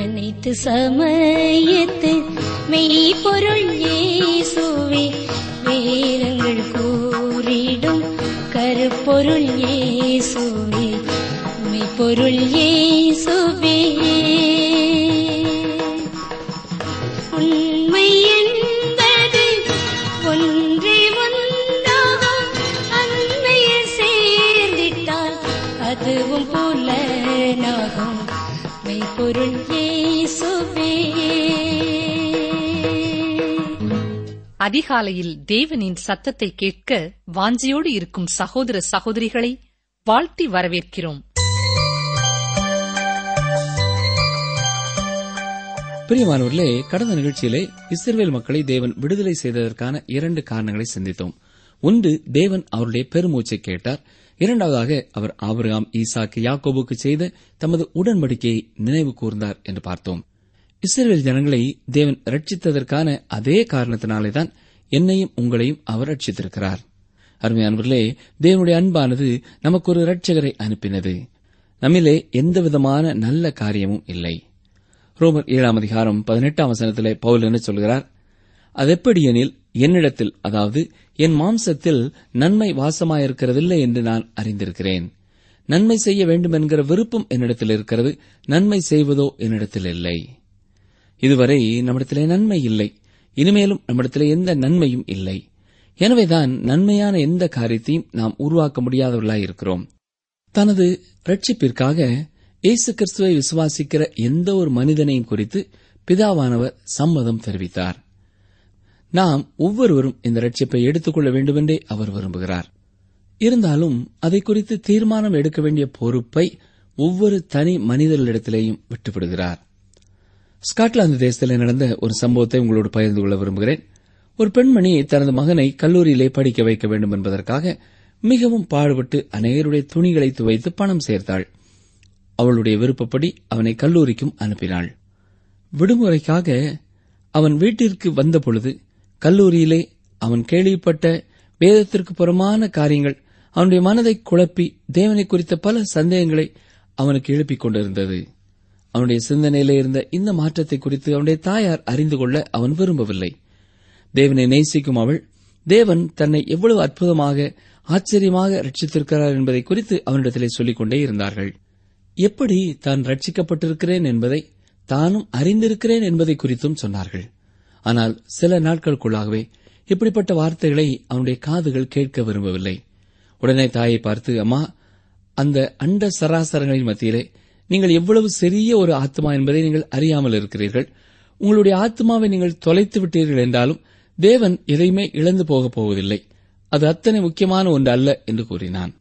அனைத்து சமயத்து மெய்ப்பொருள் இயேசுவே வேதங்கள் கூறிடும் கருப்பொருள் இயேசுவே மெய்ப்பொருள் இயேசுவே உண்மை என்பது ஒன்றே ஒன்றாகும் அண்மையில் சேர்ந்திட்டால் அதுவும் புலனாகும் மெய்ப்பொருள் இயேசுவே அதிகாலையில் தேவனின் சத்தத்தை கேட்க வாஞ்சியோடு இருக்கும் சகோதர சகோதரிகளை வாழ்த்தி வரவேற்கிறோம் பிரியமானவர்களே கடந்த நிகழ்ச்சியிலே இஸ்ரவேல் மக்களை தேவன் விடுதலை செய்ததற்கான இரண்டு காரணங்களை சிந்தித்தோம் ஒன்று தேவன் அவருடைய பெருமூச்சை கேட்டார் இரண்டாவதாக அவர் ஆபிரகாம் ஈசாக்கு யாக்கோபுக்கு செய்த தமது உடன்படிக்கையை நினைவு கூர்ந்தார் என்று பார்த்தோம் இஸ்ரவேல் ஜனங்களை தேவன் ரட்சித்ததற்கான அதே காரணத்தினாலேதான் என்னையும் உங்களையும் அவர் ரட்சித்திருக்கிறார் அருமையானவர்களே தேவனுடைய அன்பானது நமக்கு ஒரு இரட்சகரை அனுப்பினது நம்மிலே எந்தவிதமான நல்ல காரியமும் இல்லை ரோமர் ஏழாம் அதிகாரம் பதினெட்டாம் வசனத்திலே பவுல் என்ன சொல்கிறார் அதெப்படியெனில் என்னிடத்தில் அதாவது என் மாம்சத்தில் நன்மை வாசமாயிருக்கிறதில்லை என்று நான் அறிந்திருக்கிறேன் நன்மை செய்ய வேண்டும் என்கிற விருப்பம் என்னிடத்தில் இருக்கிறது நன்மை செய்வதோ என்னிடத்தில் இல்லை இதுவரை நம்மிடத்திலே நன்மை இல்லை இனிமேலும் நம்மிடத்திலே எந்த நன்மையும் இல்லை எனவேதான் நன்மையான எந்த காரியத்தையும் நாம் உருவாக்க முடியாதவர்களாய் இருக்கிறோம் தனது ரட்சிப்பிற்காக இயேசு கிறிஸ்துவை விசுவாசிக்கிற எந்த ஒரு மனிதனையும் குறித்து பிதாவானவர் சம்மதம் தெரிவித்தார் நாம் ஒவ்வொருவரும் இந்த ரட்சிப்பை எடுத்துக்கொள்ள வேண்டுமென்றே அவர் விரும்புகிறார் இருந்தாலும் அதை குறித்து தீர்மானம் எடுக்க வேண்டிய பொறுப்பை ஒவ்வொரு தனி மனிதர்களிடத்திலேயும் விட்டுவிடுகிறார் ஸ்காட்லாந்து தேசத்தில் நடந்த ஒரு சம்பவத்தை உங்களோடு பகிர்ந்து கொள்ள விரும்புகிறேன் ஒரு பெண்மணி தனது மகனை கல்லூரியிலே படிக்க வைக்க வேண்டும் என்பதற்காக மிகவும் பாடுபட்டு அநேகருடைய துணிகளை துவைத்து பணம் சேர்த்தாள் அவளுடைய விருப்பப்படி அவனை கல்லூரிக்கும் அனுப்பினாள் விடுமுறைக்காக அவன் வீட்டிற்கு வந்தபொழுது கல்லூரியிலே அவன் கேள்விப்பட்ட வேதத்திற்கு புறமான காரியங்கள் அவனுடைய மனதை குழப்பி தேவனை குறித்த பல சந்தேகங்களை அவனுக்கு எழுப்பிக் கொண்டிருந்தது அவனுடைய சிந்தனையிலே இருந்த இந்த மாற்றத்தை குறித்து அவனுடைய தாயார் அறிந்து கொள்ள அவன் விரும்பவில்லை தேவனை நேசிக்கும் அவள் தேவன் தன்னை எவ்வளவு அற்புதமாக ஆச்சரியமாக ரட்சித்திருக்கிறார் என்பதை குறித்து அவனிடத்திலே சொல்லிக் கொண்டே இருந்தார்கள் எப்படி தான் ரட்சிக்கப்பட்டிருக்கிறேன் என்பதை தானும் அறிந்திருக்கிறேன் என்பதை குறித்தும் சொன்னார்கள் ஆனால் சில நாட்களுக்குள்ளாகவே இப்படிப்பட்ட வார்த்தைகளை அவனுடைய காதுகள் கேட்க விரும்பவில்லை உடனே தாயை பார்த்து அம்மா அந்த அண்ட சராசரங்களின் மத்தியிலே நீங்கள் எவ்வளவு சிறிய ஒரு ஆத்மா என்பதை நீங்கள் அறியாமல் இருக்கிறீர்கள் உங்களுடைய ஆத்மாவை நீங்கள் தொலைத்து விட்டீர்கள் என்றாலும் தேவன் எதையுமே இழந்து போகப் போவதில்லை அது அத்தனை முக்கியமான ஒன்று அல்ல என்று கூறினான்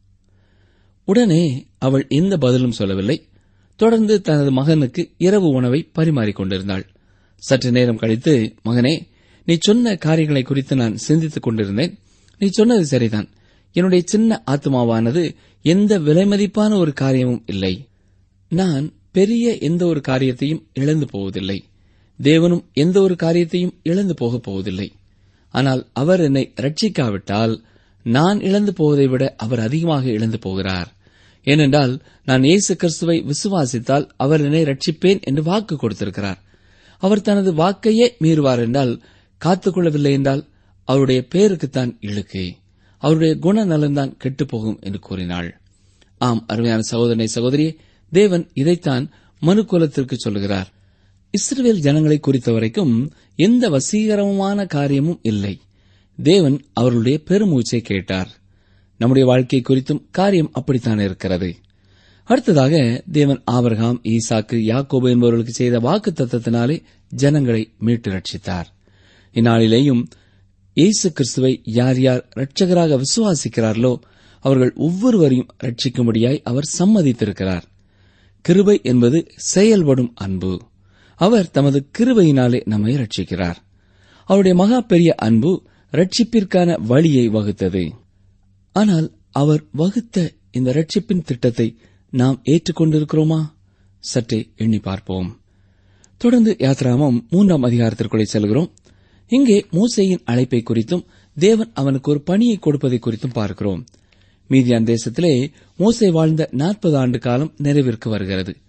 உடனே அவள் எந்த பதிலும் சொல்லவில்லை தொடர்ந்து தனது மகனுக்கு இரவு உணவை பரிமாறிக் கொண்டிருந்தாள் சற்று நேரம் கழித்து மகனே நீ சொன்ன காரியங்களை குறித்து நான் சிந்தித்துக் கொண்டிருந்தேன் நீ சொன்னது சரிதான் என்னுடைய சின்ன ஆத்மாவானது எந்த விலைமதிப்பான ஒரு காரியமும் இல்லை நான் பெரிய எந்த ஒரு காரியத்தையும் இழந்து போவதில்லை தேவனும் எந்த ஒரு காரியத்தையும் இழந்து போகப் போவதில்லை ஆனால் அவர் என்னை ரட்சிக்காவிட்டால் நான் இழந்து போவதை விட அவர் அதிகமாக இழந்து போகிறார் ஏனென்றால் நான் இயேசு கிறிஸ்துவை விசுவாசித்தால் அவர் என்னை ரட்சிப்பேன் என்று வாக்கு கொடுத்திருக்கிறார் அவர் தனது வாக்கையே மீறுவார் என்றால் காத்துக்கொள்ளவில்லை என்றால் அவருடைய பேருக்குத்தான் இழுக்கு அவருடைய குணநலன்தான் கெட்டுப்போகும் என்று கூறினாள் ஆம் அருமையான சகோதரனை சகோதரியே தேவன் இதைத்தான் மனுக்குலத்திற்கு சொல்லுகிறார் இஸ்ரவேல் ஜனங்களை குறித்தவரைக்கும் எந்த வசீகரமான காரியமும் இல்லை தேவன் அவர்களுடைய பெருமூச்சை கேட்டார் நம்முடைய வாழ்க்கை குறித்தும் காரியம் அப்படித்தான் இருக்கிறது அடுத்ததாக தேவன் ஆபரகாம் ஈசாக்கு யாக்கோபு என்பவர்களுக்கு செய்த வாக்கு தத்தத்தினாலே ஜனங்களை மீட்டு ரட்சித்தார் இந்நாளிலேயும் இயேசு கிறிஸ்துவை யார் யார் இரட்சகராக விசுவாசிக்கிறார்களோ அவர்கள் ஒவ்வொருவரையும் ரட்சிக்கும்படியாய் அவர் சம்மதித்திருக்கிறார் கிருபை என்பது செயல்படும் அன்பு அவர் தமது கிருபையினாலே நம்மை ரட்சிக்கிறார் அவருடைய மகா பெரிய அன்பு ரட்சிப்பிற்கான வழியை வகுத்தது ஆனால் அவர் வகுத்த இந்த ரட்சிப்பின் திட்டத்தை நாம் ஏற்றுக்கொண்டிருக்கிறோமா சற்றே எண்ணி பார்ப்போம் தொடர்ந்து யாத்ராமம் மூன்றாம் அதிகாரத்திற்குள்ளே செல்கிறோம் இங்கே மோசேயின் அழைப்பை குறித்தும் தேவன் அவனுக்கு ஒரு பணியை கொடுப்பதை குறித்தும் பார்க்கிறோம் மீதியான் தேசத்திலே மோசே வாழ்ந்த நாற்பது ஆண்டு காலம் நிறைவிற்கு வருகிறது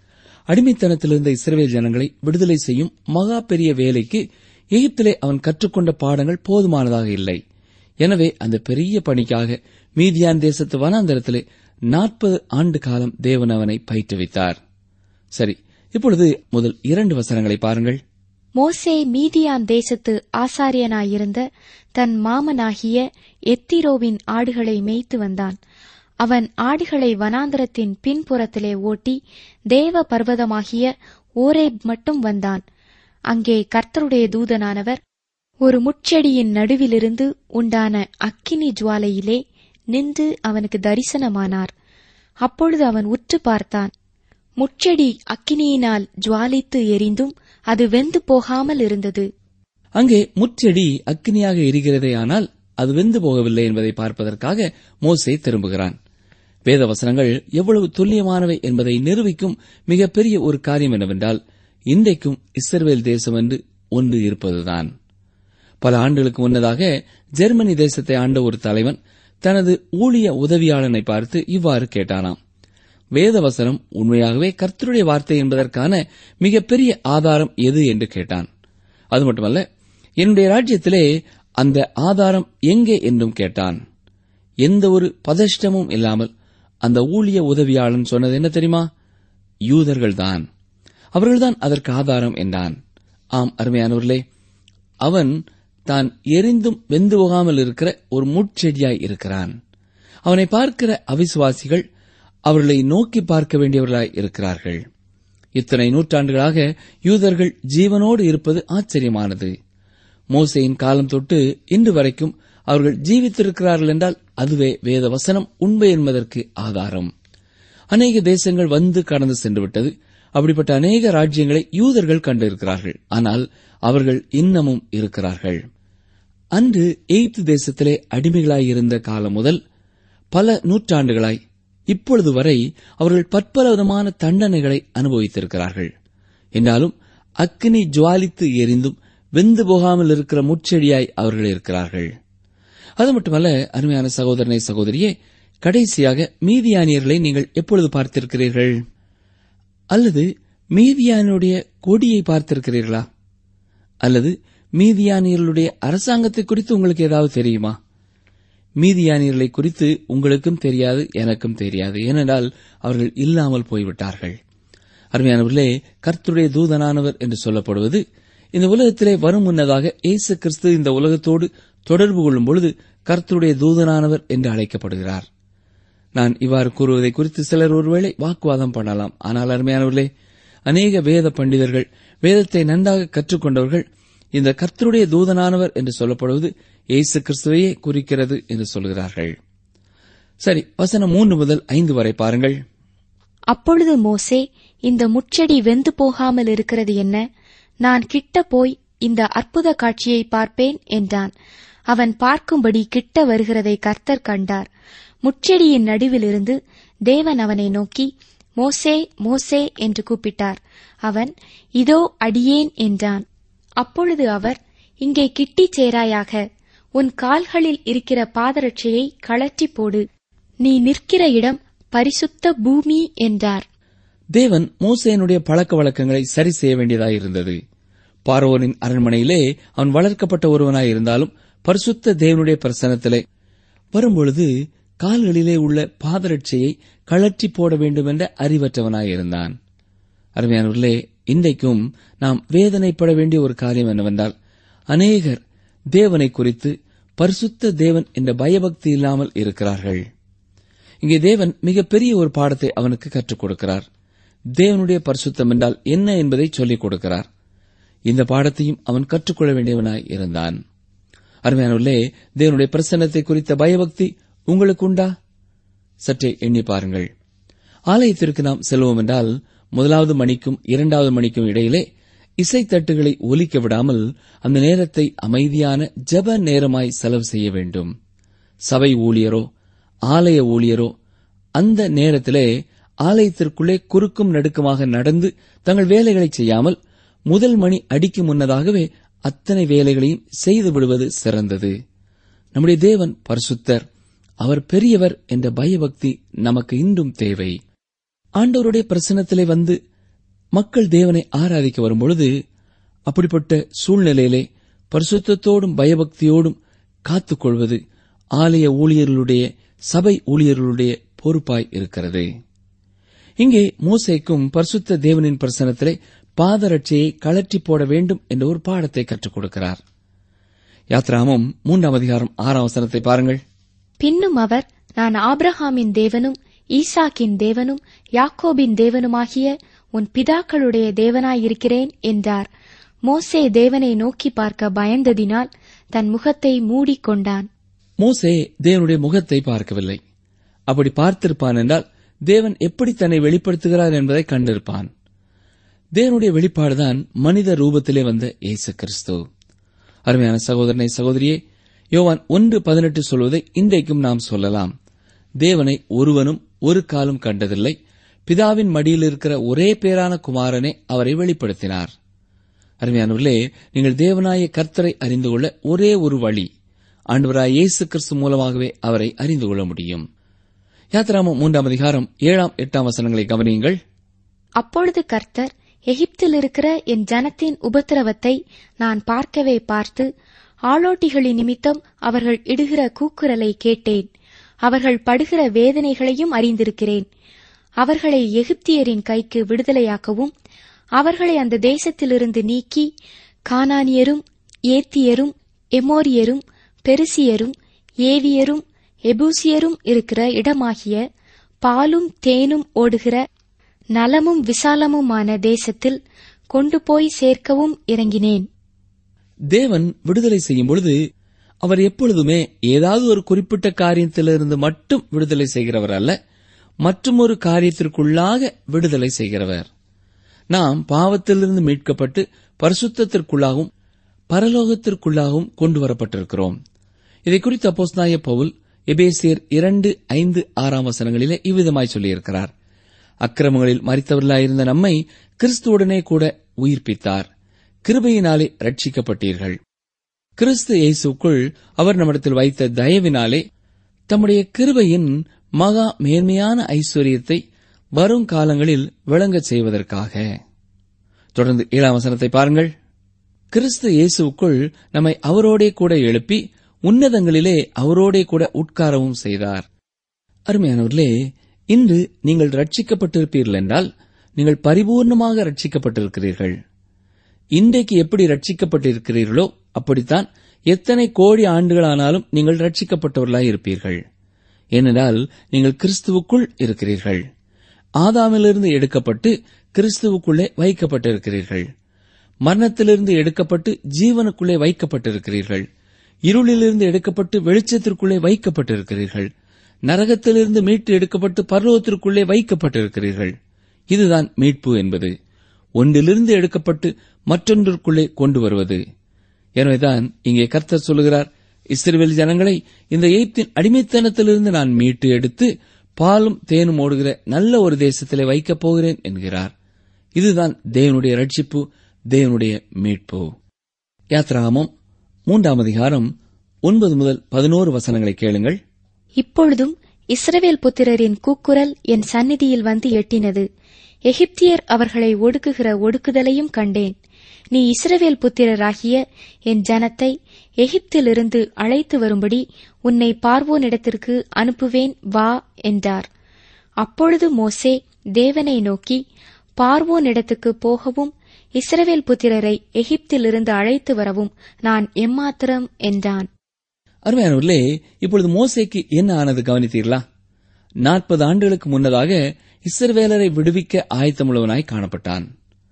அடிமைத்தனத்திலிருந்த இஸ்ரவேல் ஜனங்களை விடுதலை செய்யும் மகா பெரிய வேலைக்கு எகிப்திலே அவன் கற்றுக்கொண்ட பாடங்கள் போதுமானதாக இல்லை எனவே அந்த பெரிய பணிக்காக மீதியான் தேசத்து வனாந்தரத்திலே நாற்பது ஆண்டு காலம் தேவன் அவனை பயிற்றுவித்தார் சரி இப்பொழுது முதல் இரண்டு வசனங்களை பாருங்கள் மோசே மீதியான் தேசத்து ஆசாரியனாயிருந்த தன் மாமனாகிய எத்திரோவின் ஆடுகளை மேய்த்து வந்தான் அவன் ஆடுகளை வனாந்தரத்தின் பின்புறத்திலே ஓட்டி தேவ பர்வதமாகிய ஓரேப் மட்டும் வந்தான் அங்கே கர்த்தருடைய தூதனானவர் ஒரு முட்செடியின் நடுவிலிருந்து உண்டான அக்கினி ஜுவாலையிலே நின்று அவனுக்கு தரிசனமானார் அப்பொழுது அவன் உற்று பார்த்தான் முட்செடி அக்கினியினால் ஜுவாலித்து எரிந்தும் அது வெந்து போகாமல் இருந்தது அங்கே முச்செடி அக்னியாக எரிகிறதே ஆனால் அது வெந்து போகவில்லை என்பதை பார்ப்பதற்காக மோசே திரும்புகிறான் வேத வசனங்கள் எவ்வளவு துல்லியமானவை என்பதை நிரூபிக்கும் மிகப்பெரிய ஒரு காரியம் என்னவென்றால் இன்றைக்கும் இஸ்ரவேல் தேசம் என்று ஒன்று இருப்பதுதான் பல ஆண்டுகளுக்கு முன்னதாக ஜெர்மனி தேசத்தை ஆண்ட ஒரு தலைவன் தனது ஊழிய உதவியாளனை பார்த்து இவ்வாறு கேட்டானாம் வேதவசனம் உண்மையாகவே கர்த்தருடைய வார்த்தை என்பதற்கான மிகப்பெரிய ஆதாரம் எது என்று கேட்டான் அது மட்டுமல்ல என்னுடைய ராஜ்யத்திலே அந்த ஆதாரம் எங்கே என்றும் கேட்டான் எந்த ஒரு பதஷ்டமும் இல்லாமல் அந்த ஊழிய உதவியாளன் சொன்னது என்ன தெரியுமா யூதர்கள்தான் அவர்கள்தான் அதற்கு ஆதாரம் என்றான் ஆம் அருமையானவர்களே அவன் தான் எரிந்தும் வெந்து போகாமல் இருக்கிற ஒரு முட்செடியாய் இருக்கிறான் அவனை பார்க்கிற அவிசுவாசிகள் அவர்களை நோக்கி பார்க்க வேண்டியவர்களாய் இருக்கிறார்கள் இத்தனை நூற்றாண்டுகளாக யூதர்கள் ஜீவனோடு இருப்பது ஆச்சரியமானது மோசையின் காலம் தொட்டு இன்று வரைக்கும் அவர்கள் ஜீவித்திருக்கிறார்கள் என்றால் அதுவே வேத வசனம் உண்மை என்பதற்கு ஆதாரம் அநேக தேசங்கள் வந்து கடந்து சென்று விட்டது அப்படிப்பட்ட அநேக ராஜ்யங்களை யூதர்கள் கண்டிருக்கிறார்கள் ஆனால் அவர்கள் இன்னமும் இருக்கிறார்கள் அன்று எய்த்து தேசத்திலே அடிமைகளாயிருந்த காலம் முதல் பல நூற்றாண்டுகளாய் இப்பொழுது வரை அவர்கள் பற்பல விதமான தண்டனைகளை அனுபவித்திருக்கிறார்கள் என்றாலும் அக்கினி ஜுவாலித்து எரிந்தும் வெந்து போகாமல் இருக்கிற முச்செடியாய் அவர்கள் இருக்கிறார்கள் அது மட்டுமல்ல அருமையான சகோதரனை சகோதரியே கடைசியாக மீதியானியர்களை நீங்கள் எப்பொழுது பார்த்திருக்கிறீர்கள் அல்லது மீதியானுடைய கொடியை பார்த்திருக்கிறீர்களா அல்லது மீதியானியர்களுடைய அரசாங்கத்தை குறித்து உங்களுக்கு ஏதாவது தெரியுமா மீதியானியர்களை குறித்து உங்களுக்கும் தெரியாது எனக்கும் தெரியாது ஏனென்றால் அவர்கள் இல்லாமல் போய்விட்டார்கள் அருமையானவர்களே கர்த்தருடைய தூதனானவர் என்று சொல்லப்படுவது இந்த உலகத்திலே வரும் முன்னதாக இயேசு கிறிஸ்து இந்த உலகத்தோடு தொடர்பு கொள்ளும் பொழுது கர்த்தருடைய தூதனானவர் என்று அழைக்கப்படுகிறார் நான் இவ்வாறு கூறுவதை குறித்து சிலர் ஒருவேளை வாக்குவாதம் பண்ணலாம் ஆனால் அருமையானவர்களே அநேக வேத பண்டிதர்கள் வேதத்தை நன்றாக கற்றுக்கொண்டவர்கள் இந்த கர்த்தருடைய தூதனானவர் என்று சொல்லப்படுவது இயேசு கிறிஸ்துவையே குறிக்கிறது என்று சொல்கிறார்கள் சரி வசனம் மூன்று முதல் ஐந்து வரை பாருங்கள் அப்பொழுது மோசே இந்த முட்செடி வெந்து போகாமல் இருக்கிறது என்ன நான் கிட்ட போய் இந்த அற்புத காட்சியை பார்ப்பேன் என்றான் அவன் பார்க்கும்படி கிட்ட வருகிறதை கர்த்தர் கண்டார் முட்செடியின் நடுவிலிருந்து தேவன் அவனை நோக்கி மோசே மோசே என்று கூப்பிட்டார் அவன் இதோ அடியேன் என்றான் அப்பொழுது அவர் இங்கே கிட்டிச் சேராயாக உன் கால்களில் இருக்கிற பாதரட்சையை கழற்றி போடு நீ நிற்கிற இடம் பரிசுத்த பூமி என்றார் தேவன் மோசேனுடைய பழக்க வழக்கங்களை சரி செய்ய வேண்டியதாயிருந்தது பார்வோனின் அரண்மனையிலே அவன் வளர்க்கப்பட்ட ஒருவனாய் இருந்தாலும் பரிசுத்த தேவனுடைய பிரசனத்திலே வரும்பொழுது கால்களிலே உள்ள பாதரட்சையை கழற்றி போட வேண்டும் என்ற அறிவற்றவனாயிருந்தான் அருமையானவர்களே இன்றைக்கும் நாம் வேதனைப்பட வேண்டிய ஒரு காரியம் என்னவென்றால் அநேகர் தேவனை குறித்து பரிசுத்த தேவன் என்ற பயபக்தி இல்லாமல் இருக்கிறார்கள் இங்கே தேவன் மிகப்பெரிய ஒரு பாடத்தை அவனுக்கு கற்றுக் கொடுக்கிறார் தேவனுடைய பரிசுத்தம் என்றால் என்ன என்பதை சொல்லிக் கொடுக்கிறார் இந்த பாடத்தையும் அவன் கற்றுக்கொள்ள வேண்டியவனாய் இருந்தான் அருமையானவர்களே தேவனுடைய பிரசன்னத்தை குறித்த பயபக்தி உங்களுக்கு உண்டா சற்றே எண்ணி பாருங்கள் ஆலயத்திற்கு நாம் செல்வோம் என்றால் முதலாவது மணிக்கும் இரண்டாவது மணிக்கும் இடையிலே இசைத்தட்டுகளை ஒலிக்க விடாமல் அந்த நேரத்தை அமைதியான ஜெப நேரமாய் செலவு செய்ய வேண்டும் சபை ஊழியரோ ஆலய ஊழியரோ அந்த நேரத்திலே ஆலயத்திற்குள்ளே குறுக்கும் நடுக்குமாக நடந்து தங்கள் வேலைகளை செய்யாமல் முதல் மணி அடிக்கும் முன்னதாகவே அத்தனை வேலைகளையும் செய்து விடுவது சிறந்தது நம்முடைய தேவன் பரிசுத்தர் அவர் பெரியவர் என்ற பயபக்தி நமக்கு இன்றும் தேவை ஆண்டவருடைய பிரசனத்திலே வந்து மக்கள் தேவனை ஆராதிக்க வரும்பொழுது அப்படிப்பட்ட சூழ்நிலையிலே பரிசுத்தத்தோடும் பயபக்தியோடும் காத்துக்கொள்வது ஆலய ஊழியர்களுடைய சபை ஊழியர்களுடைய பொறுப்பாய் இருக்கிறது இங்கே மோசேக்கும் பரிசுத்த தேவனின் பிரசனத்திலே பாதரட்சையை கழற்றி போட வேண்டும் என்ற ஒரு பாடத்தை கற்றுக் கொடுக்கிறார் யாத்ராமம் மூன்றாம் அதிகாரம் ஆறாம் வசனத்தை பாருங்கள் பின்னும் அவர் நான் ஆபிரகாமின் தேவனும் ஈசாக்கின் தேவனும் யாக்கோபின் தேவனுமாகிய உன் பிதாக்களுடைய தேவனாயிருக்கிறேன் என்றார் மோசே தேவனை நோக்கி பார்க்க பயந்ததினால் தன் முகத்தை மூடிக்கொண்டான் மோசே தேவனுடைய முகத்தை பார்க்கவில்லை அப்படி பார்த்திருப்பான் என்றால் தேவன் எப்படி தன்னை வெளிப்படுத்துகிறார் என்பதை கண்டிருப்பான் தேவனுடைய வெளிப்பாடுதான் மனித ரூபத்திலே வந்த இயேசு கிறிஸ்து அருமையான சகோதரனை சகோதரியே யோவான் ஒன்று பதினெட்டு சொல்வதை இன்றைக்கும் நாம் சொல்லலாம் தேவனை ஒருவனும் ஒரு காலம் கண்டதில்லை பிதாவின் மடியில் இருக்கிற ஒரே பேரான குமாரனே அவரை வெளிப்படுத்தினார் அருமையானவர்களே நீங்கள் தேவனாய கர்த்தரை அறிந்து கொள்ள ஒரே ஒரு வழி ஆண்டவராய் இயேசு கிறிஸ்து மூலமாகவே அவரை அறிந்து கொள்ள முடியும் யாத்திராமம் மூன்றாம் அதிகாரம் ஏழாம் எட்டாம் வசனங்களை கவனியுங்கள் அப்பொழுது கர்த்தர் எகிப்தில் இருக்கிற என் ஜனத்தின் உபத்திரவத்தை நான் பார்க்கவே பார்த்து ஆளோட்டிகளின் நிமித்தம் அவர்கள் இடுகிற கூக்குரலை கேட்டேன் அவர்கள் படுகிற வேதனைகளையும் அறிந்திருக்கிறேன் அவர்களை எகிப்தியரின் கைக்கு விடுதலையாக்கவும் அவர்களை அந்த தேசத்திலிருந்து நீக்கி கானானியரும் ஏத்தியரும் எமோரியரும் பெருசியரும் ஏவியரும் எபூசியரும் இருக்கிற இடமாகிய பாலும் தேனும் ஓடுகிற நலமும் விசாலமுமான தேசத்தில் கொண்டு போய் சேர்க்கவும் இறங்கினேன் தேவன் விடுதலை செய்யும் பொழுது அவர் எப்பொழுதுமே ஏதாவது ஒரு குறிப்பிட்ட காரியத்திலிருந்து மட்டும் விடுதலை செய்கிறவர் அல்ல மற்றும் ஒரு காரியத்திற்குள்ளாக விடுதலை செய்கிறவர் நாம் பாவத்திலிருந்து மீட்கப்பட்டு பரிசுத்தத்திற்குள்ளாகவும் பரலோகத்திற்குள்ளாகவும் கொண்டு வரப்பட்டிருக்கிறோம் இதை குறித்து அப்போஸ்தாய பவுல் எபேசியர் இரண்டு ஐந்து ஆறாம் வசனங்களிலே இவ்விதமாய் சொல்லியிருக்கிறார் அக்கிரமங்களில் மறித்தவர்களாயிருந்த நம்மை கிறிஸ்துவுடனே கூட உயிர்ப்பித்தார் கிருபையினாலே ரட்சிக்கப்பட்டீர்கள் கிறிஸ்து இயேசுக்குள் அவர் நம்மிடத்தில் வைத்த தயவினாலே தம்முடைய கிருபையின் மகா மேன்மையான ஐஸ்வர்யத்தை வரும் காலங்களில் விளங்கச் செய்வதற்காக தொடர்ந்து ஏழாம் வசனத்தை பாருங்கள் கிறிஸ்து இயேசுவுக்குள் நம்மை அவரோடே கூட எழுப்பி உன்னதங்களிலே அவரோடே கூட உட்காரவும் செய்தார் அருமையானவர்களே இன்று நீங்கள் ரட்சிக்கப்பட்டிருப்பீர்கள் என்றால் நீங்கள் பரிபூர்ணமாக ரட்சிக்கப்பட்டிருக்கிறீர்கள் இன்றைக்கு எப்படி ரட்சிக்கப்பட்டிருக்கிறீர்களோ அப்படித்தான் எத்தனை கோடி ஆண்டுகளானாலும் நீங்கள் ரட்சிக்கப்பட்டவர்களாய் இருப்பீர்கள் ஏனென்றால் நீங்கள் கிறிஸ்துவுக்குள் இருக்கிறீர்கள் ஆதாமிலிருந்து எடுக்கப்பட்டு கிறிஸ்துவுக்குள்ளே வைக்கப்பட்டிருக்கிறீர்கள் மரணத்திலிருந்து எடுக்கப்பட்டு ஜீவனுக்குள்ளே வைக்கப்பட்டிருக்கிறீர்கள் இருளிலிருந்து எடுக்கப்பட்டு வெளிச்சத்திற்குள்ளே வைக்கப்பட்டிருக்கிறீர்கள் நரகத்திலிருந்து மீட்டு எடுக்கப்பட்டு பர்வத்திற்குள்ளே வைக்கப்பட்டிருக்கிறீர்கள் இதுதான் மீட்பு என்பது ஒன்றிலிருந்து எடுக்கப்பட்டு மற்றொன்றிற்குள்ளே கொண்டு வருவது எனவேதான் இங்கே கர்த்தர் சொல்லுகிறார் இஸ்ரேல் ஜனங்களை இந்த எய்ப்தின் அடிமைத்தனத்திலிருந்து நான் மீட்டு எடுத்து பாலும் தேனும் ஓடுகிற நல்ல ஒரு தேசத்திலே வைக்கப் போகிறேன் என்கிறார் இதுதான் தேவனுடைய ரட்சிப்பு தேவனுடைய மீட்பு யாத்ராமம் மூன்றாம் அதிகாரம் ஒன்பது முதல் பதினோரு வசனங்களை கேளுங்கள் இப்பொழுதும் இஸ்ரவேல் புத்திரரின் கூக்குரல் என் சந்நிதியில் வந்து எட்டினது எகிப்தியர் அவர்களை ஒடுக்குகிற ஒடுக்குதலையும் கண்டேன் நீ இஸ்ரவேல் புத்திரராகிய என் ஜனத்தை எகிப்திலிருந்து அழைத்து வரும்படி உன்னை பார்வோனிடத்திற்கு அனுப்புவேன் வா என்றார் அப்பொழுது மோசே தேவனை நோக்கி பார்வோனிடத்துக்கு போகவும் இஸ்ரவேல் புத்திரரை எகிப்திலிருந்து அழைத்து வரவும் நான் எம்மாத்திரம் என்றான் அருமையானவர்களே இப்பொழுது மோசேக்கு என்ன ஆனது கவனித்தீர்களா நாற்பது ஆண்டுகளுக்கு முன்னதாக இஸ்ரவேலரை விடுவிக்க ஆயத்தமுள்ளவனாய் காணப்பட்டான்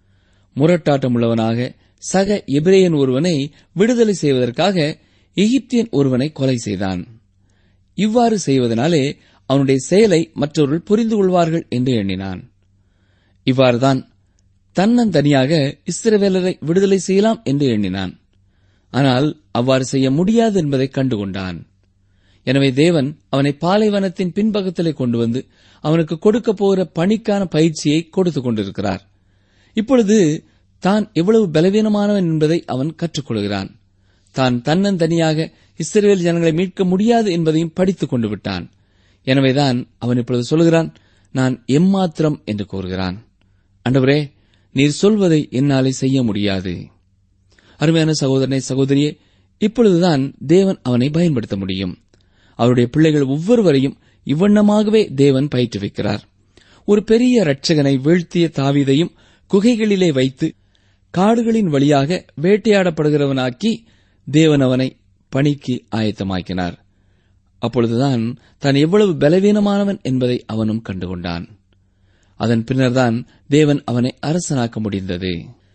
முரட்டாட்டமுள்ளவனாக சக எபிரேயன் ஒருவனை விடுதலை செய்வதற்காக எகிப்தியன் ஒருவனை கொலை செய்தான் இவ்வாறு செய்வதனாலே அவனுடைய செயலை மற்றவர்கள் புரிந்து கொள்வார்கள் என்று எண்ணினான் இவ்வாறுதான் தன்னந்தனியாக இஸ்ரவேலரை விடுதலை செய்யலாம் என்று எண்ணினான் ஆனால் அவ்வாறு செய்ய முடியாது என்பதை கண்டுகொண்டான் எனவே தேவன் அவனை பாலைவனத்தின் பின்பக்கத்திலே கொண்டு வந்து அவனுக்கு கொடுக்க போகிற பணிக்கான பயிற்சியை கொடுத்துக் கொண்டிருக்கிறார் இப்பொழுது தான் எவ்வளவு பலவீனமானவன் என்பதை அவன் கற்றுக்கொள்கிறான் தான் தன்னந்தனியாக இஸ்ரேல் ஜனங்களை மீட்க முடியாது என்பதையும் படித்துக் கொண்டு விட்டான் எனவேதான் அவன் இப்பொழுது சொல்கிறான் நான் எம்மாத்திரம் என்று கூறுகிறான் அண்டவரே நீர் சொல்வதை என்னாலே செய்ய முடியாது அருமையான சகோதரனை சகோதரியே இப்பொழுதுதான் தேவன் அவனை பயன்படுத்த முடியும் அவருடைய பிள்ளைகள் ஒவ்வொருவரையும் இவ்வண்ணமாகவே தேவன் பயிற்றுவிக்கிறார் ஒரு பெரிய இரட்சகனை வீழ்த்திய தாவீதையும் குகைகளிலே வைத்து காடுகளின் வழியாக வேட்டையாடப்படுகிறவனாக்கி தேவன் அவனை பணிக்கு ஆயத்தமாக்கினார் அப்பொழுதுதான் தான் எவ்வளவு பலவீனமானவன் என்பதை அவனும் கண்டுகொண்டான் அதன் பின்னர்தான் தேவன் அவனை அரசனாக்க முடிந்தது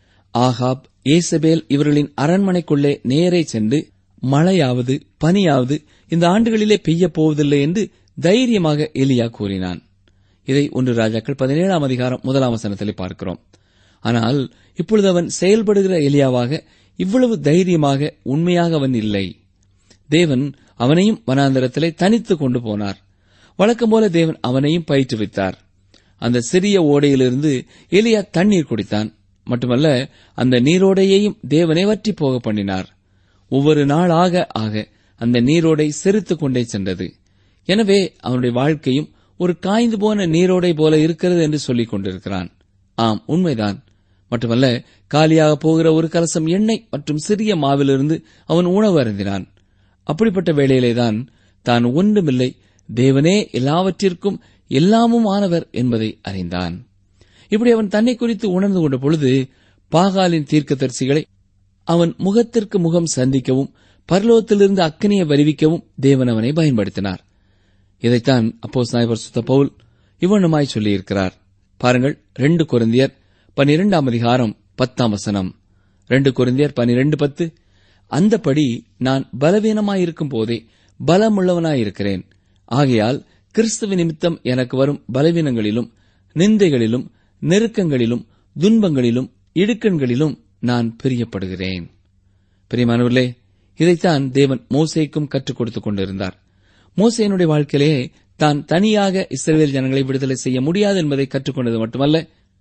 ஆகாப் ஏசபேல் இவர்களின் அரண்மனைக்குள்ளே நேரே சென்று மழையாவது பனியாவது இந்த ஆண்டுகளிலே பெய்யப் போவதில்லை என்று தைரியமாக எலியா கூறினான் இதை ஒன்று ராஜாக்கள் பதினேழாம் அதிகாரம் முதலாம் வசனத்திலே பார்க்கிறோம் ஆனால் இப்பொழுது அவன் செயல்படுகிற எலியாவாக இவ்வளவு தைரியமாக உண்மையாக அவன் இல்லை தேவன் அவனையும் வனாந்தரத்திலே தனித்து கொண்டு போனார் வழக்கம் போல தேவன் அவனையும் பயிற்றுவித்தார் அந்த சிறிய ஓடையிலிருந்து எலியா தண்ணீர் குடித்தான் மட்டுமல்ல அந்த நீரோடையையும் தேவனை வற்றி போக பண்ணினார் ஒவ்வொரு நாள் ஆக ஆக அந்த நீரோடை செருத்துக் கொண்டே சென்றது எனவே அவனுடைய வாழ்க்கையும் ஒரு காய்ந்து போன நீரோடை போல இருக்கிறது என்று சொல்லிக் கொண்டிருக்கிறான் ஆம் உண்மைதான் மட்டுமல்ல காலியாக போகிற ஒரு கலசம் எண்ணெய் மற்றும் சிறிய மாவிலிருந்து அவன் உணவு அருந்தினான் அப்படிப்பட்ட வேளையிலேதான் தான் ஒன்றுமில்லை தேவனே எல்லாவற்றிற்கும் எல்லாமும் ஆனவர் என்பதை அறிந்தான் இப்படி அவன் தன்னை குறித்து உணர்ந்து கொண்ட பொழுது பாகாலின் தீர்க்கதரிசிகளை அவன் முகத்திற்கு முகம் சந்திக்கவும் பரலோகத்திலிருந்து அக்கனியை வருவிக்கவும் தேவன் அவனை பயன்படுத்தினார் இதைத்தான் அப்போ நாயவர் சுத்த பவுல் இவ்வண்ணமாய் சொல்லியிருக்கிறார் பாருங்கள் ரெண்டு கொரிந்தியர் பனிரெண்டாம் அதிகாரம் பத்தாம் வசனம் ரெண்டு கொரிந்தியர் பனிரெண்டு பத்து அந்தபடி நான் பலவீனமாயிருக்கும் போதே பலமுள்ளவனாயிருக்கிறேன் ஆகையால் கிறிஸ்துவ நிமித்தம் எனக்கு வரும் பலவீனங்களிலும் நிந்தைகளிலும் நெருக்கங்களிலும் துன்பங்களிலும் இடுக்கண்களிலும் நான் பிரியப்படுகிறேன் பிரியமானவர்களே இதைத்தான் தேவன் மோசேக்கும் கற்றுக் கொடுத்துக் கொண்டிருந்தார் மோசேனுடைய வாழ்க்கையிலே தான் தனியாக இஸ்ரேல் ஜனங்களை விடுதலை செய்ய முடியாது என்பதை கற்றுக்கொண்டது மட்டுமல்ல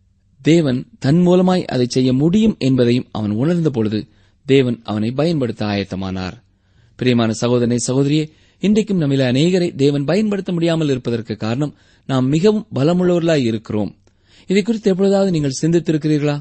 தேவன் தன் மூலமாய் அதை செய்ய முடியும் என்பதையும் அவன் உணர்ந்த பொழுது தேவன் அவனை பயன்படுத்த ஆயத்தமானார் பிரியமான சகோதரனை சகோதரியே இன்றைக்கும் நம்மில அநேகரை தேவன் பயன்படுத்த முடியாமல் இருப்பதற்கு காரணம் நாம் மிகவும் பலமுள்ளவர்களாய் இருக்கிறோம் இதை குறித்து எப்பொழுதாவது நீங்கள் சிந்தித்திருக்கிறீர்களா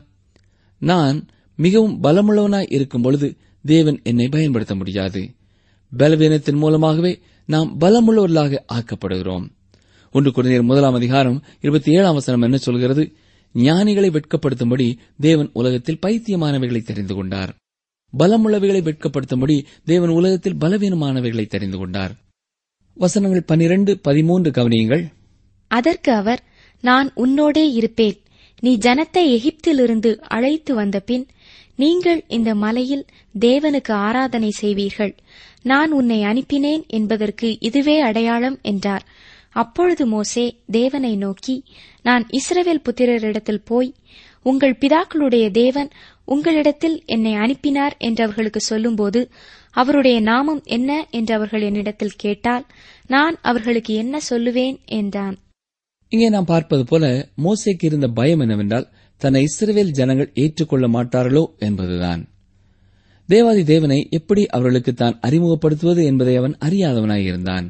நான் மிகவும் பலமுள்ளவனாய் இருக்கும் பொழுது தேவன் என்னை பயன்படுத்த முடியாது பலவீனத்தின் மூலமாகவே நாம் பலமுள்ளவர்களாக ஆக்கப்படுகிறோம் ஒன்று குழந்தையர் முதலாம் அதிகாரம் இருபத்தி ஏழாம் வசனம் என்ன சொல்கிறது ஞானிகளை வெட்கப்படுத்தும்படி தேவன் உலகத்தில் பைத்தியமானவைகளை தெரிந்து கொண்டார் பலமுள்ளவைகளை வெட்கப்படுத்தும்படி தேவன் உலகத்தில் பலவீனமானவைகளை தெரிந்து கொண்டார் வசனங்கள் பனிரெண்டு பதிமூன்று கவனியுங்கள் அதற்கு அவர் நான் உன்னோடே இருப்பேன் நீ ஜனத்தை எகிப்திலிருந்து அழைத்து வந்த பின் நீங்கள் இந்த மலையில் தேவனுக்கு ஆராதனை செய்வீர்கள் நான் உன்னை அனுப்பினேன் என்பதற்கு இதுவே அடையாளம் என்றார் அப்பொழுது மோசே தேவனை நோக்கி நான் இஸ்ரவேல் புத்திரரிடத்தில் போய் உங்கள் பிதாக்களுடைய தேவன் உங்களிடத்தில் என்னை அனுப்பினார் என்றவர்களுக்கு சொல்லும்போது அவருடைய நாமம் என்ன என்று அவர்கள் என்னிடத்தில் கேட்டால் நான் அவர்களுக்கு என்ன சொல்லுவேன் என்றான் இங்கே நாம் பார்ப்பது போல மோசேக்கு இருந்த பயம் என்னவென்றால் தன்னை இஸ்ரவேல் ஜனங்கள் ஏற்றுக்கொள்ள மாட்டார்களோ என்பதுதான் தேவாதி தேவனை எப்படி அவர்களுக்கு தான் அறிமுகப்படுத்துவது என்பதை அவன் அறியாதவனாயிருந்தான்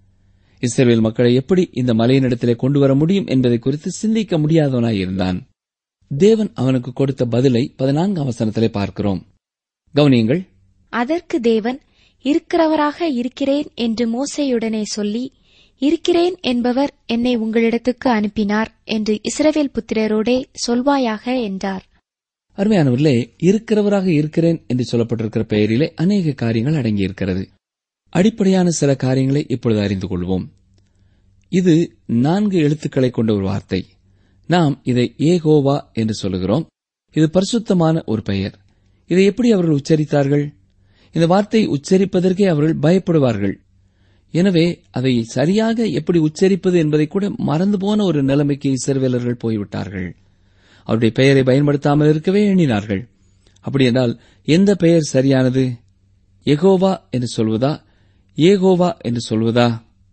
இஸ்ரவேல் மக்களை எப்படி இந்த மலையினிடத்திலே கொண்டு வர முடியும் என்பதை குறித்து சிந்திக்க முடியாதவனாயிருந்தான் தேவன் அவனுக்கு கொடுத்த பதிலை பதினான்காம் வசனத்திலே பார்க்கிறோம் கவனியுங்கள் அதற்கு தேவன் இருக்கிறவராக இருக்கிறேன் என்று மோசேயுடனே சொல்லி இருக்கிறேன் என்பவர் என்னை உங்களிடத்துக்கு அனுப்பினார் என்று இஸ்ரவேல் புத்திரரோடே சொல்வாயாக என்றார் அருமையானவர்களே இருக்கிறவராக இருக்கிறேன் என்று சொல்லப்பட்டிருக்கிற பெயரிலே அநேக காரியங்கள் அடங்கியிருக்கிறது அடிப்படையான சில காரியங்களை இப்பொழுது அறிந்து கொள்வோம் இது நான்கு எழுத்துக்களை கொண்ட ஒரு வார்த்தை நாம் இதை ஏகோவா என்று சொல்லுகிறோம் இது பரிசுத்தமான ஒரு பெயர் இதை எப்படி அவர்கள் உச்சரித்தார்கள் இந்த வார்த்தை உச்சரிப்பதற்கே அவர்கள் பயப்படுவார்கள் எனவே அதை சரியாக எப்படி உச்சரிப்பது என்பதை கூட மறந்து போன ஒரு நிலைமைக்கு இஸ்ரவேலர்கள் போய்விட்டார்கள் அவருடைய பெயரை பயன்படுத்தாமல் இருக்கவே எண்ணினார்கள் அப்படி என்றால் எந்த பெயர் சரியானது எகோவா என்று சொல்வதா ஏகோவா என்று சொல்வதா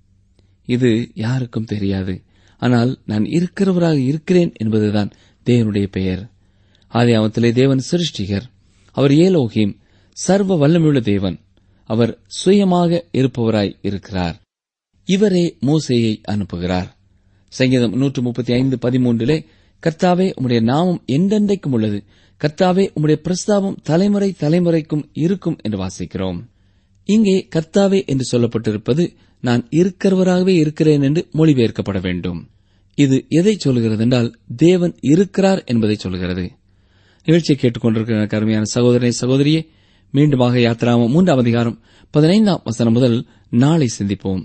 இது யாருக்கும் தெரியாது ஆனால் நான் இருக்கிறவராக இருக்கிறேன் என்பதுதான் தேவனுடைய பெயர் ஆதியாமத்திலே தேவன் சிருஷ்டிகர் அவர் ஏலோகிம் சர்வ வல்லமையுள்ள தேவன் அவர் சுயமாக இருப்பவராய் இருக்கிறார் இவரே மோசேயை அனுப்புகிறார் சங்கீதம் நூற்று முப்பத்தி ஐந்து பதிமூன்றிலே கர்த்தாவே உம்முடைய நாமம் என்றென்றைக்கும் உள்ளது கர்த்தாவே உம்முடைய பிரஸ்தாபம் தலைமுறை தலைமுறைக்கும் இருக்கும் என்று வாசிக்கிறோம் இங்கே கர்த்தாவே என்று சொல்லப்பட்டிருப்பது நான் இருக்கிறவராகவே இருக்கிறேன் என்று மொழிபெயர்க்கப்பட வேண்டும் இது எதை சொல்கிறது என்றால் தேவன் இருக்கிறார் என்பதை சொல்கிறது நிகழ்ச்சியை கேட்டுக்கொண்டிருக்கிற கருமையான சகோதரனை சகோதரியே மீண்டுமாக யாத்திராமம் மூன்றாம் அதிகாரம் பதினைந்தாம் வசனம் முதல் நாளை சிந்திப்போம்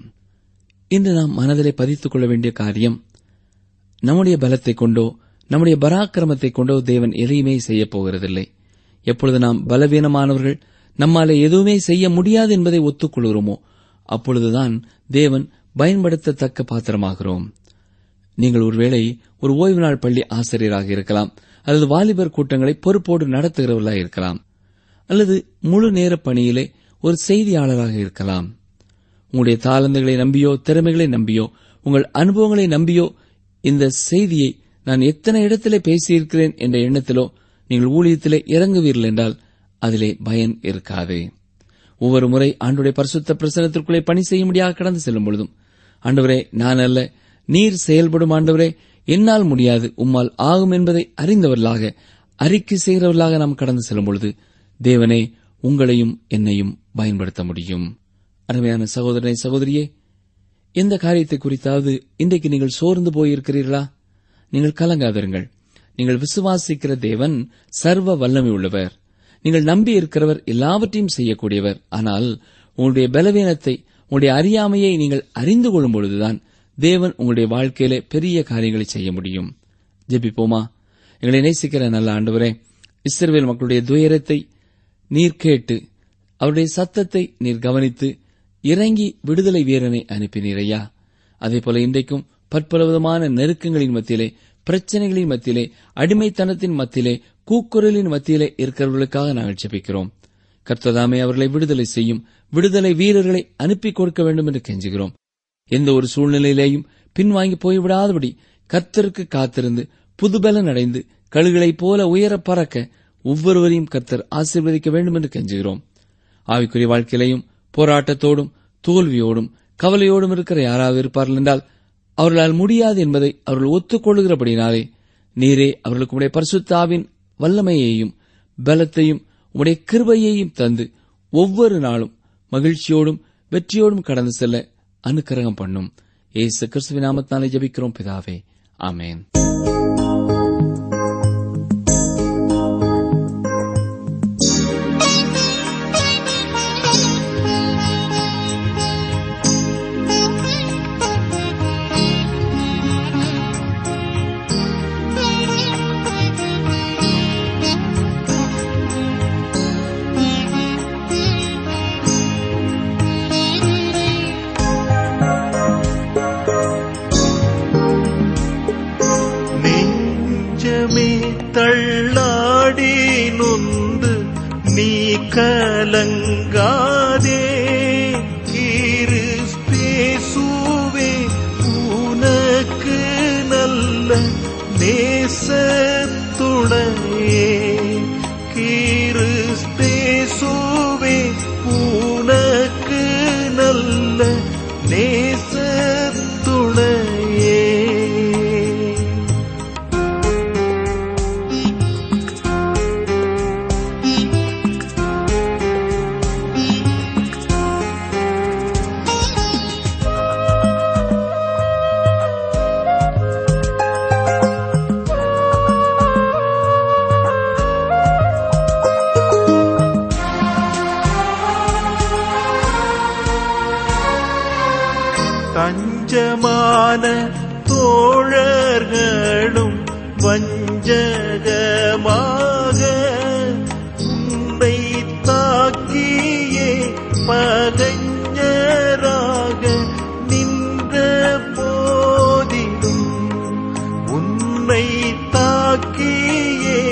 இன்று நாம் மனதிலே பதித்துக் கொள்ள வேண்டிய காரியம் நம்முடைய பலத்தை கொண்டோ நம்முடைய பராக்கிரமத்தை கொண்டோ தேவன் எதையுமே செய்யப் போகிறதில்லை எப்பொழுது நாம் பலவீனமானவர்கள் நம்மாலே எதுவுமே செய்ய முடியாது என்பதை ஒத்துக்கொள்கிறோமோ அப்பொழுதுதான் தேவன் பயன்படுத்தத்தக்க பாத்திரமாகிறோம் நீங்கள் ஒருவேளை ஒரு ஓய்வு நாள் பள்ளி ஆசிரியராக இருக்கலாம் அல்லது வாலிபர் கூட்டங்களை பொறுப்போடு நடத்துகிறவர்களாக இருக்கலாம் அல்லது முழு நேர பணியிலே ஒரு செய்தியாளராக இருக்கலாம் உங்களுடைய தாளந்துகளை நம்பியோ திறமைகளை நம்பியோ உங்கள் அனுபவங்களை நம்பியோ இந்த செய்தியை நான் எத்தனை இடத்திலே பேசியிருக்கிறேன் என்ற எண்ணத்திலோ நீங்கள் ஊழியத்திலே இறங்குவீர்கள் என்றால் அதிலே பயன் இருக்காது ஒவ்வொரு முறை ஆண்டுடைய பரிசுத்த பிரசனத்திற்குள்ளே பணி செய்யும்படியாக கடந்து செல்லும் பொழுதும் ஆண்டவரே நான் அல்ல நீர் செயல்படும் ஆண்டவரே என்னால் முடியாது உம்மால் ஆகும் என்பதை அறிந்தவர்களாக அறிக்கை செய்கிறவர்களாக நாம் கடந்து செல்லும் பொழுது தேவனே உங்களையும் என்னையும் பயன்படுத்த முடியும் அருமையான சகோதரனை சகோதரியே எந்த காரியத்தை குறித்தாவது இன்றைக்கு நீங்கள் சோர்ந்து போயிருக்கிறீர்களா நீங்கள் கலங்காதிருங்கள் நீங்கள் விசுவாசிக்கிற தேவன் சர்வ வல்லமை உள்ளவர் நீங்கள் நம்பி இருக்கிறவர் எல்லாவற்றையும் செய்யக்கூடியவர் ஆனால் உங்களுடைய பலவீனத்தை உங்களுடைய அறியாமையை நீங்கள் அறிந்து கொள்ளும் பொழுதுதான் தேவன் உங்களுடைய வாழ்க்கையிலே பெரிய காரியங்களை செய்ய முடியும் ஜெபிப்போமா எங்களை நேசிக்கிற நல்ல ஆண்டவரே இஸ்ரவேல் மக்களுடைய துயரத்தை நீர் கேட்டு அவருடைய சத்தத்தை நீர் கவனித்து இறங்கி விடுதலை வீரனை அனுப்பினீர் ஐயா அதேபோல இன்றைக்கும் பற்பல விதமான நெருக்கங்களின் மத்தியிலே பிரச்சனைகளின் மத்தியிலே அடிமைத்தனத்தின் மத்தியிலே கூக்குரலின் மத்தியிலே இருக்கிறவர்களுக்காக நாங்கள் ஜெபிக்கிறோம் கர்த்ததாமே அவர்களை விடுதலை செய்யும் விடுதலை வீரர்களை அனுப்பி கொடுக்க வேண்டும் என்று கெஞ்சுகிறோம் எந்த ஒரு சூழ்நிலையிலேயும் பின்வாங்கி போய்விடாதபடி கர்த்தருக்கு காத்திருந்து புதுபலன் அடைந்து கழுகளைப் போல உயர பறக்க ஒவ்வொருவரையும் கர்த்தர் ஆசீர்வதிக்க வேண்டும் என்று கெஞ்சுகிறோம் ஆவிக்குரிய வாழ்க்கையிலையும் போராட்டத்தோடும் தோல்வியோடும் கவலையோடும் இருக்கிற யாராவது இருப்பார்கள் என்றால் அவர்களால் முடியாது என்பதை அவர்கள் ஒத்துக்கொள்கிறபடினாலே நீரே அவர்களுக்கு உடைய பரிசுத்தாவின் வல்லமையையும் பலத்தையும் உடைய கிருபையையும் தந்து ஒவ்வொரு நாளும் மகிழ்ச்சியோடும் வெற்றியோடும் கடந்து செல்ல அனுக்கிரகம் பண்ணும் ஏசு கிறிஸ்துவின் நாமத்தினாலே ஜெபிக்கிறோம் பிதாவே ஆமேன் நெஞ்சமே தள்ளாடி நொந்து நீ கலங்காதே கிறிஸ்தேசுவே உனக்கு நல்ல நேசத்துணையே கிறிஸ்தேசுவே உனக்கு நல்ல நேசத்துணையே தஞ்சமான தோழர்களும் வஞ்சகமாக உன்னை தாக்கியே பகைஞராக நின்ற போதிலும் உன்னை தாக்கியே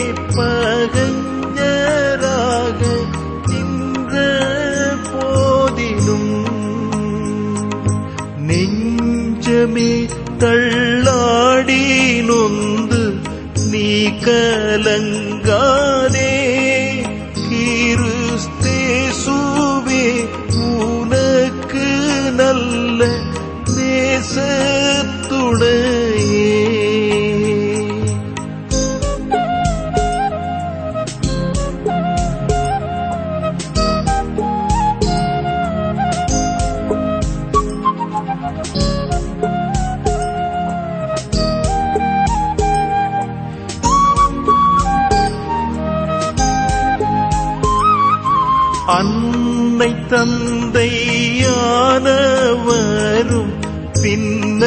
பகைஞராக நின்ற போதிலும் நெஞ்சமே தள்ளாடி நொந்து நீ கலங்காதே கிறிஸ்தேசுவே உனக்கு நல்ல நேசத்துணையே அன்னை தந்தையானவரும் பின்ன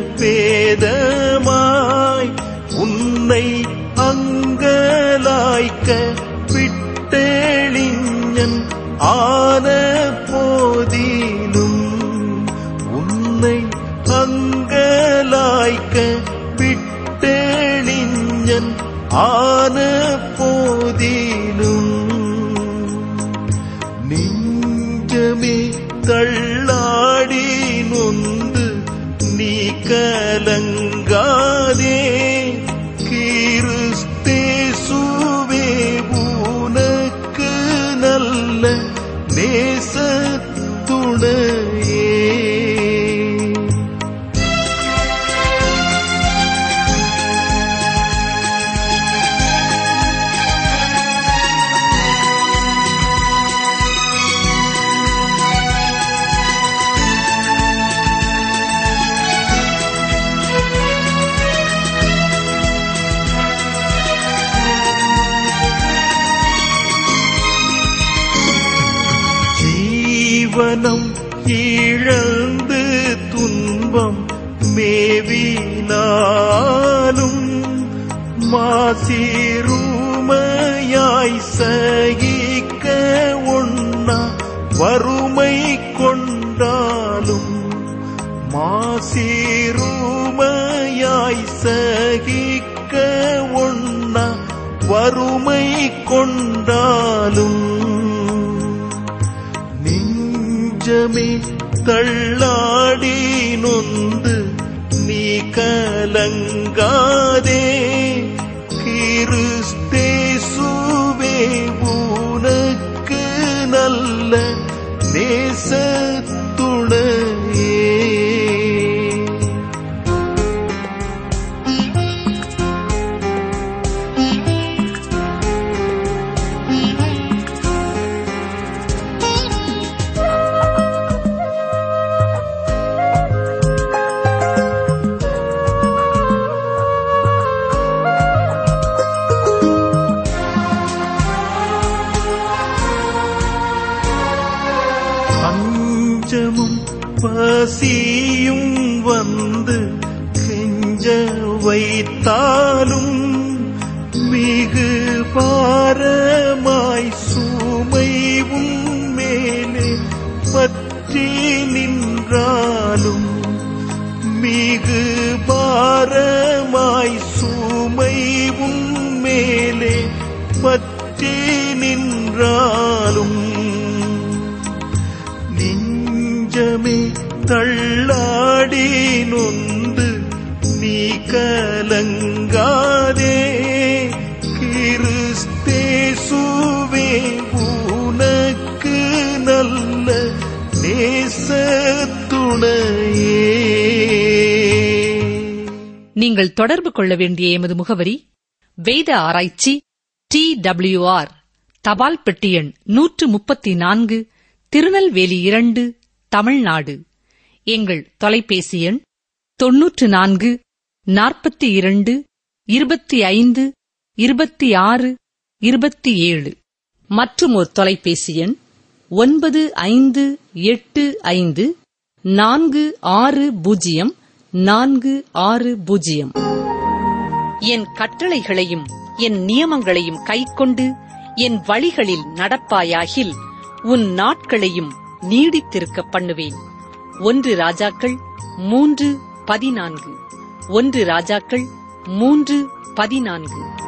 பேதமாய் உன்னை அங்கலாய்க்க விட்டெளிஞன் ஆன போதிலும் உன்னை அங்கலாய்க்க விட்டெளிஞன் ஆன போதிலும் நெஞ்சமே தள்ளாடி நொந்து நீ கலங்காதே கிறிஸ்தேசுவே உனக்கு நல்ல நேசத்துணையே ஜீவனம் இழந்து துன்பம் மேவினாலும் மாசிருமையாய் சகிக்க ஒண்ணா வறுமை கொண்டாலும் மாசிருமையாய் சகிக்க ஒண்ணா வறுமை கொண்டாலும் நெஞ்சமே தள்ளாடி நொந்து நீ கலங்காதே கிறிஸ்தேசுவே உனக்கு நல்ல நேசத்துணையே பஞ்சமும் பசியும் வந்து கெஞ்ச வைத்தாலும் மிகு பாரமாய் சுமைவும் மேலே பற்றி நின்றாலும் மிகு பாரமாய் சுமைவும் மேலே பற்றி நின்றாலும் நெஞ்சமே தள்ளாடி நொந்து நீ கலங்காதே கிறிஸ்தேசுவே உனக்கு நல்ல நேசத்துணையே நீங்கள் தொடர்பு கொள்ள வேண்டிய எமது முகவரி வேத ஆராய்ச்சி டி ஆர் தபால் பெட்டி எண் நூற்று முப்பத்தி நான்கு திருநெல்வேலி இரண்டு தமிழ்நாடு எங்கள் தொலைபேசி எண் தொன்னூற்று நான்கு நாற்பத்தி இரண்டு இருபத்தி ஐந்து இருபத்தி ஆறு இருபத்தி ஏழு மற்றும் ஒரு தொலைபேசி எண் ஒன்பது ஐந்து எட்டு ஐந்து நான்கு ஆறு பூஜ்ஜியம் நான்கு ஆறு பூஜ்ஜியம் என் கட்டளைகளையும் என் நியமங்களையும் கைக்கொண்டு என் வழிகளில் நடப்பாயாகில் உன் நாட்களையும் நீடித்திருக்க பண்ணுவேன் ஒன்று ராஜாக்கள் மூன்று பதினான்கு ஒன்று ராஜாக்கள் மூன்று பதினான்கு